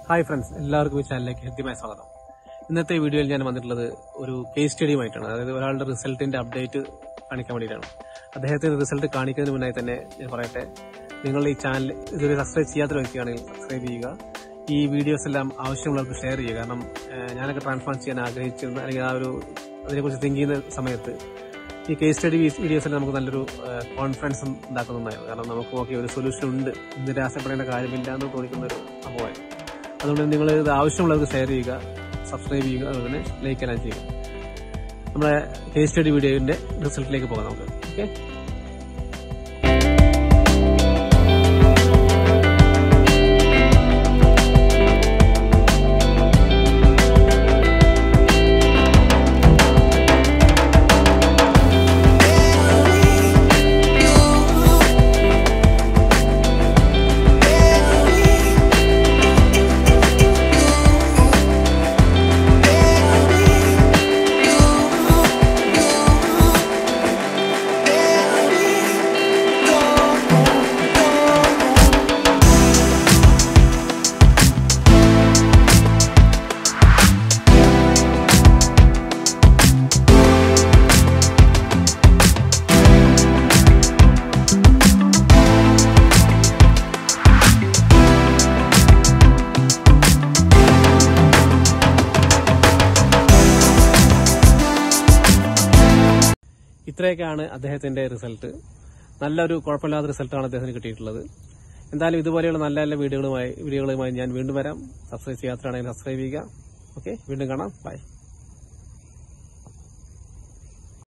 hi friends എല്ലാവർക്കും ഈ ചാനലിലേക്ക് ഹൃദ്യമായ സ്വാഗതം ഇന്നത്തെ വീഡിയോയിൽ ഞാൻ വന്നിട്ടുള്ളത് ഒരു കേസ് സ്റ്റഡിയുമായിട്ടാണ് അതായത് ഒരാളുടെ റിസൾട്ടിന്റെ അപ്ഡേറ്റ് കാണിക്കാൻ വേണ്ടിയിട്ടാണ് അദ്ദേഹത്തിന്റെ റിസൾട്ട് കാണിക്കുന്നതിന് മുന്നായി തന്നെ ഞാൻ പറയട്ടെ നിങ്ങൾ ഈ ചാനൽ ഇതുവരെ സബ്സ്ക്രൈബ് ചെയ്യാത്ത വ്യക്തിയാണെങ്കിൽ സബ്സ്ക്രൈബ് ചെയ്യുക ഈ വീഡിയോസ് എല്ലാം ആവശ്യമുള്ളവർക്ക് ഷെയർ ചെയ്യുക കാരണം ഏഹ്, ഞാനൊക്കെ ട്രാൻസ്ഫോം ചെയ്യാൻ ആഗ്രഹിച്ചിരുന്ന അല്ലെങ്കിൽ ആ ഒരു അതിനെക്കുറിച്ച് തിങ്ക് ചെയ്യുന്ന സമയത്ത് ഈ കേസ് സ്റ്റഡി വീഡിയോസിൽ നമുക്ക് നല്ലൊരു കോൺഫിഡൻസ് ഉണ്ടാക്കുന്നതായിരുന്നു കാരണം നമുക്ക് നോക്കി ഒരു സൊല്യൂഷൻ ഉണ്ട് ഇന്ന് നിരാശപ്പെടേണ്ട കാര്യമില്ല എന്ന് തോന്നിക്കുന്ന ഒരു സംഭവമായിരുന്നു അതുകൊണ്ട് നിങ്ങൾ ഇത് ആവശ്യമുള്ളവർക്ക് ഷെയർ ചെയ്യുക സബ്സ്ക്രൈബ് ചെയ്യുക അതുപോലെ തന്നെ ലൈക്ക് എല്ലാം ചെയ്യുക നമ്മുടെ കേസ് സ്റ്റഡി വീഡിയോന്റെ റിസൾട്ടിലേക്ക് പോകാം നമുക്ക് ഓക്കെ ഇത്രയൊക്കെയാണ് അദ്ദേഹത്തിന്റെ റിസൾട്ട് നല്ലൊരു കുഴപ്പമില്ലാത്ത റിസൾട്ടാണ് അദ്ദേഹത്തിന് കിട്ടിയിട്ടുള്ളത് എന്തായാലും ഇതുപോലെയുള്ള നല്ല നല്ല വീഡിയോകളുമായി വീഡിയോകളുമായി ഞാൻ വീണ്ടും വരാം സബ്സ്ക്രൈബ് ചെയ്യാത്തതാണെങ്കിൽ സബ്സ്ക്രൈബ് ചെയ്യുക ഓക്കെ വീണ്ടും കാണാം ബൈ